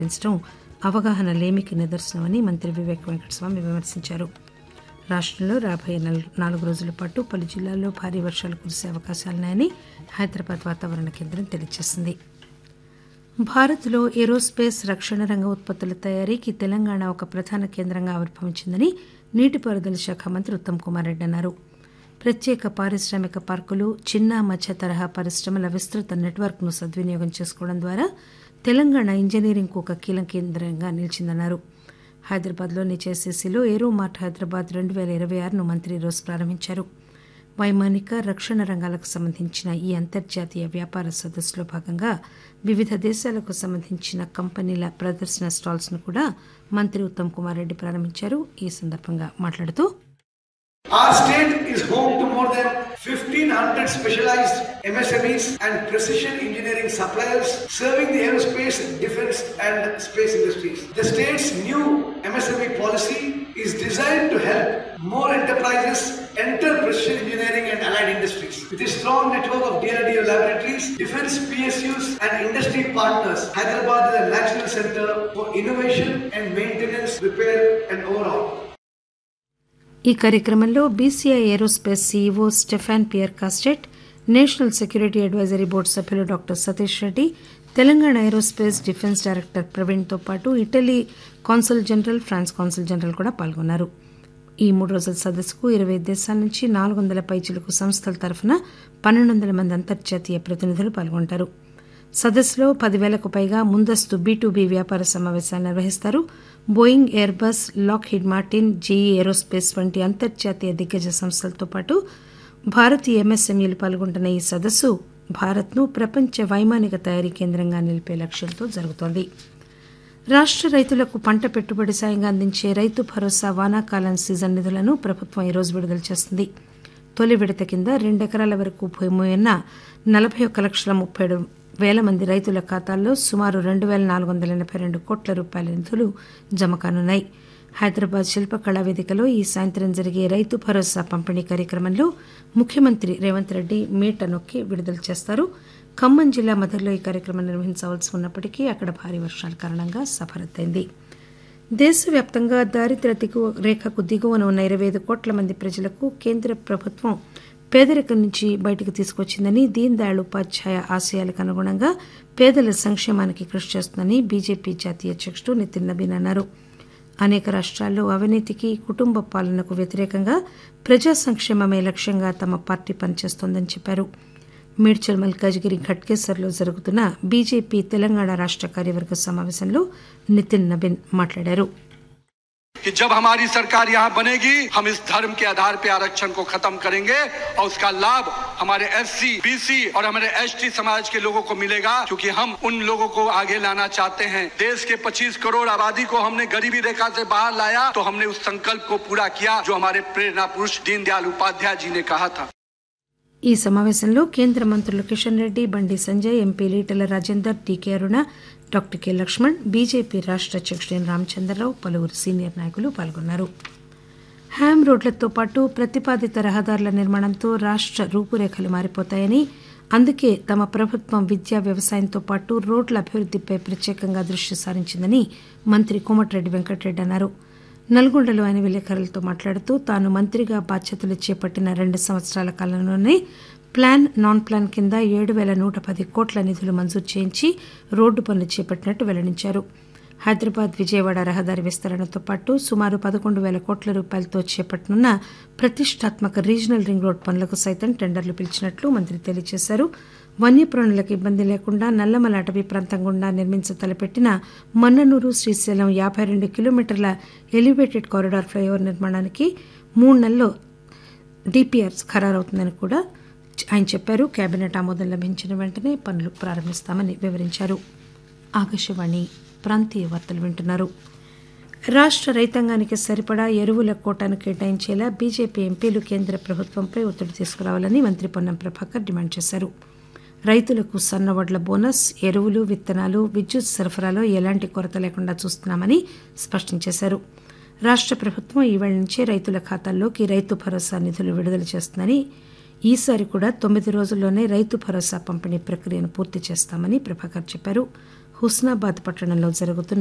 పెంచడం అవగాహన లేమికి నిదర్శనమని మంత్రి వివేక్ వెంకటస్వామి విమర్శించారు రాష్టంలో రాబోయే నల్- నాలుగు రోజుల పాటు పలు జిల్లాల్లో భారీ వర్షాలు కురిసే అవకాశాలున్నాయని హైదరాబాద్ వాతావరణ కేంద్రం తెలియజేసింది భారత్లో ఏరోస్పేస్ రక్షణ రంగ ఉత్పత్తుల తయారీకి తెలంగాణ ఒక ప్రధాన కేంద్రంగా ఆవిర్భవించిందని నీటిపారుదల శాఖ మంత్రి ఉత్తమ్ కుమార్ రెడ్డి అన్నారు ప్రత్యేక పారిశ్రామిక పార్కులు చిన్న మధ్య తరహా పరిశ్రమల విస్తృత నెట్వర్క్ను సద్వినియోగం చేసుకోవడం ద్వారా తెలంగాణ ఇంజనీరింగ్కు ఒక కీలక కేంద్రంగా నిలిచిందన్నారు హైదరాబాద్లోని జేసీసీలో ఏరో మార్ట్ హైదరాబాద్ రెండు వేల ఇరవై ఆరును మంత్రి ఈరోజు ప్రారంభించారు వైమానిక రక్షణ రంగాలకు సంబంధించిన ఈ అంతర్జాతీయ వ్యాపార సదస్సులో భాగంగా వివిధ దేశాలకు సంబంధించిన కంపెనీల ప్రదర్శన స్టాల్స్ ను కూడా మంత్రి ఉత్తమ్ కుమార్ రెడ్డి ప్రారంభించారు ఈ సందర్భంగా మాట్లాడుతూ Our state is home to more than 1500 specialized MSMEs and precision engineering suppliers serving the aerospace, defense and space industries. The state's new MSME policy is designed to help more enterprises enter precision engineering and allied industries. With a strong network of DRDO laboratories, defense PSUs and industry partners, Hyderabad is a national center for innovation and maintenance, repair and overhaul. ఈ కార్యక్రమంలో BCI aerospace CEO Stephane Pierre Castet national security advisory board సభ్యులు doctor Satish Reddy Telangana aerospace defence director ప్రవీణ్తో పాటు Italy consul general France consul general కూడా పాల్గొన్నారు ఈ మూడు రోజుల సదస్సుకు ఇరవై దేశాల నుంచి నాలుగు వందల పైచిలకు సంస్థల తరఫున పన్నెండు వందల మంది అంతర్జాతీయ ప్రతినిధులు పాల్గొంటారు సదస్సులో పదివేలకు పైగా ముందస్తు బీ టు బీ వ్యాపార సమావేశాలు నిర్వహిస్తారు Boeing Airbus Lockheed Martin GE aerospace వంటి అంతర్జాతీయ దిగ్గజ సంస్థలతో పాటు భారతీయ ఎంఎస్ఎంఈలు పాల్గొంటున్న ఈ సదస్సు భారత్ను ప్రపంచ వైమానిక తయారీ కేంద్రంగా నిలిపే లక్ష్యంతో జరుగుతోంది రాష్ట్ర రైతులకు పంట పెట్టుబడి సాయంగా అందించే రైతు భరోసా వానాకాలం సీజన్ నిధులను ప్రభుత్వం ఈరోజు విడుదల చేస్తుంది తొలి విడత కింద రెండెకరాల వరకు భూమి ఉన్న నలభై ఒక్క లక్షల ముప్పై ఏడు వేల మంది రైతుల ఖాతాల్లో సుమారు రెండు వేల నాలుగు వందల ఎనభై రెండు కోట్ల రూపాయల నిధులు జమ కానున్నాయి హైదరాబాద్ శిల్పకళా వేదికలో ఈ సాయంత్రం జరిగే రైతు భరోసా పంపిణీ కార్యక్రమంలో ముఖ్యమంత్రి రేవంత్ రెడ్డి మీట నొక్కి విడుదల చేస్తారు ఖమ్మం జిల్లా మధురలో ఈ కార్యక్రమం నిర్వహించవలసి ఉన్నప్పటికీ అక్కడ భారీ వర్షాల కారణంగా సభ రద్దయింది దేశవ్యాప్తంగా దారిద్ర్య దిగువ రేఖకు దిగువన ఉన్న ఇరవై ఐదు కోట్ల మంది ప్రజలకు కేంద్ర ప్రభుత్వం పేదరికం నుంచి బయటకు తీసుకొచ్చిందని దీన్ దయాళ్ ఉపాధ్యాయ ఆశయాలకు అనుగుణంగా పేదల సంక్షేమానికి కృషి చేస్తుందని బీజేపీ జాతీయ అధ్యక్షుడు నితిన్ నబీన్ అన్నారు అనేక రాష్ట్రాల్లో అవినీతికి కుటుంబ పాలనకు వ్యతిరేకంగా ప్రజా సంక్షేమమే లక్ష్యంగా తమ పార్టీ పనిచేస్తోందని చెప్పారు మేడ్చల్ మల్కాజ్గిరి ఘట్కేసర్లో జరుగుతున్న బీజేపీ తెలంగాణ రాష్ట్ర కార్యవర్గ సమావేశంలో నితిన్ నబీన్ మాట్లాడారు कि जब हमारी सरकार यहाँ बनेगी हम इस धर्म के आधार पे आरक्षण को खत्म करेंगे और उसका लाभ हमारे एससी, बीसी और हमारे एसटी समाज के लोगों को मिलेगा क्योंकि हम उन लोगों को आगे लाना चाहते हैं देश के 25 करोड़ आबादी को हमने गरीबी रेखा से बाहर लाया तो हमने उस संकल्प को पूरा किया जो हमारे प्रेरणा पुरुष दीनदयाल उपाध्याय जी ने कहा था ఈ సమావేశంలో కేంద్ర మంత్రులు Kishan Reddy Bandi Sanjay MP Etela Rajender DK Aruna doctor K Laxman BJP రాష్ట్ర అధ్యక్షుడు ఎన్ రామచంద్రరావు పలువురు సీనియర్ నాయకులు పాల్గొన్నారు హ్యామ్ రోడ్లతో పాటు ప్రతిపాదిత రహదారుల నిర్మాణంతో రాష్ట్ర రూపురేఖలు మారిపోతాయని అందుకే తమ ప్రభుత్వం విద్యా వ్యవసాయంతో పాటు రోడ్ల అభివృద్దిపై ప్రత్యేకంగా దృష్టి సారించిందని మంత్రి కోమటిరెడ్డి వెంకటరెడ్డి అన్నారు నల్గొండలో ఆయన విలేకరులతో మాట్లాడుతూ తాను మంత్రిగా బాధ్యతలు చేపట్టిన రెండు సంవత్సరాల కాలంలోనే ప్లాన్ నాన్ ప్లాన్ కింద ఏడు వేల నూట పది కోట్ల నిధులు మంజూరు చేయించి రోడ్డు పనులు చేపట్టినట్టు వెల్లడించారు హైదరాబాద్ విజయవాడ రహదారి విస్తరణతో పాటు సుమారు పదకొండు వేల కోట్ల రూపాయలతో చేపట్టనున్న ప్రతిష్టాత్మక రీజనల్ రింగ్ రోడ్ పనులకు సైతం టెండర్లు పిలిచినట్లు మంత్రి తెలియజేశారు వన్యప్రాణులకు ఇబ్బంది లేకుండా నల్లమల అటవీ ప్రాంతం గుండా నిర్మించ తలపెట్టిన మన్ననూరు శ్రీశైలం యాభై రెండు కిలోమీటర్ల ఎలివేటెడ్ కారిడార్ ఫ్లైఓవర్ నిర్మాణానికి మూడు నెలల్లో డిపిఆర్ ఖరారవుతుందని కూడా ఆయన చెప్పారు కేబినెట్ ఆమోదం లభించిన వెంటనే పనులు ప్రారంభిస్తామని వివరించారు ఆకాశవాణి ప్రాంతీయ వార్తలు వింటున్నారు రాష్ట్ర రైతాంగానికి సరిపడా ఎరువుల కోటాను కేటాయించేలా బీజేపీ ఎంపీలు కేంద్ర ప్రభుత్వంపై ఒత్తిడి తీసుకురావాలని మంత్రి పొన్నం ప్రభాకర్ డిమాండ్ చేశారు రైతులకు సన్నవడ్ల బోనస్ ఎరువులు విత్తనాలు విద్యుత్ సరఫరాలో ఎలాంటి కొరత లేకుండా చూస్తున్నామని స్పష్టం చేశారు రాష్ట్ర ప్రభుత్వం ఈవేళ నుంచే రైతుల ఖాతాల్లోకి రైతు భరోసా నిధులు విడుదల చేస్తుందని ఈసారి కూడా తొమ్మిది రోజుల్లోనే రైతు భరోసా పంపిణీ ప్రక్రియను పూర్తి చేస్తామని ప్రభాకర్ చెప్పారు హుస్నాబాద్ పట్టణంలో జరుగుతున్న